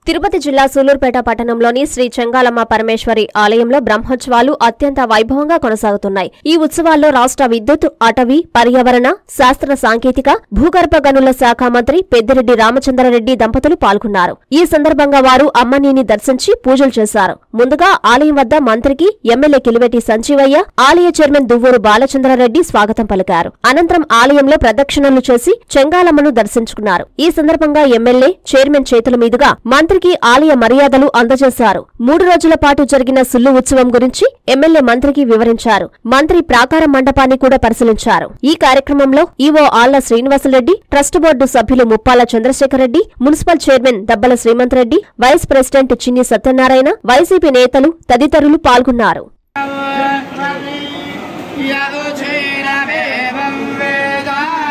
తిరుపతి జిల్లా సూలూరుపేట పట్టణంలోని శ్రీ చెంగాలమ్మ పరమేశ్వరి ఆలయంలో బ్రహ్మోత్సవాలు అత్యంత వైభవంగా కొనసాగుతున్నాయి ఈ ఉత్సవాల్లో రాష్ట్ర విద్యుత్ అటవీ పర్యావరణ శాస్త్ర సాంకేతిక భూగర్భ గనుల శాఖ మంత్రి పెద్దిరెడ్డి రామచంద్రారెడ్డి దంపతులు పాల్గొన్నారు ఈ సందర్భంగా వారు అమ్మనీని దర్శించి పూజలు చేశారు ముందుగా ఆలయం వద్ద మంత్రికి ఎమ్మెల్యే కిలివెట్టి సంజీవయ్య ఆలయ చైర్మన్ దువ్వూరు బాలచంద్రారెడ్డి స్వాగతం పలికారు అనంతరం ఆలయంలో ప్రదక్షిణలు చేసి చెంగాలమ్మను దర్శించుకున్నారు ఈ సందర్భంగా ఎమ్మెల్యే చైర్మన్ చేతుల మీదుగా మంత్రికి ఆలయ మర్యాదలు అందజేశారు మూడు రోజుల పాటు జరిగిన సుల్లు ఉత్సవం గురించి ఎమ్మెల్యే మంత్రికి వివరించారు మంత్రి ప్రాకార మండపాన్ని కూడా పరిశీలించారు ఈ కార్యక్రమంలో EO Alla Srinivasa Reddy trust board సభ్యులు Muppala Chandrasekhar Reddy municipal chairman Dabbala Srimanth Reddy vice president Chinni Satyanarayana YCP నేతలు తదితరులు పాల్గొన్నారు యదుచైరమేవం వేద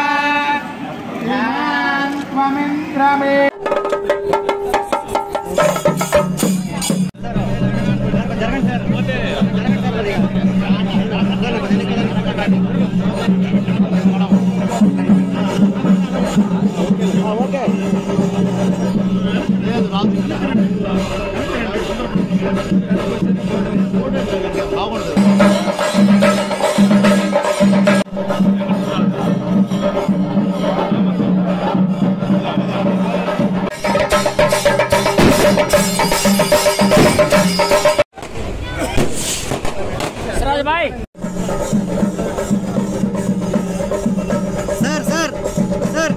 ధ్యాన్త్వమింద్రమే సార్ సార్ సార్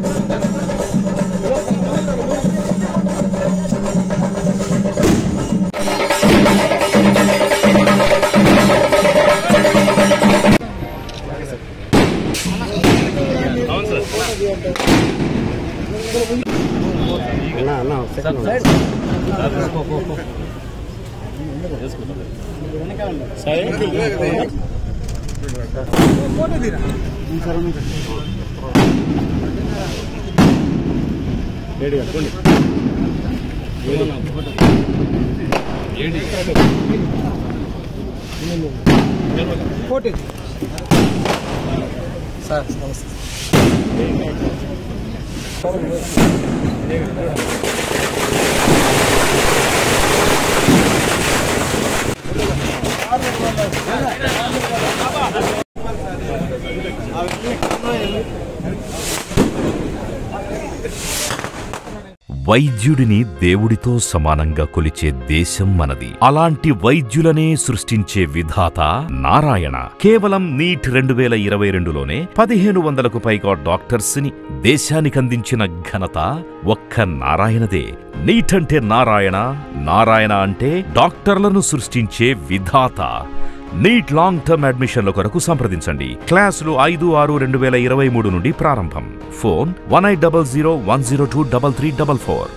వైద్యుడిని దేవుడితో సమానంగా కొలిచే దేశం మనది అలాంటి వైద్యులనే సృష్టించే విధాత నారాయణ కేవలం నీట్ రెండు వేల ఇరవై రెండులోనే పదిహేను వందలకు పైగా డాక్టర్స్ ని దేశానికందించిన ఘనత ఒక్క నారాయణదే నీట్ అంటే నారాయణ నారాయణ అంటే డాక్టర్లను సృష్టించే విధాత నీట్ లాంగ్ టర్మ్ అడ్మిషన్ల కొరకు సంప్రదించండి క్లాసులు ఐదు ఆరు రెండు వేల ఇరవై మూడు నుండి ప్రారంభం phone one eight double zero one zero two double three double four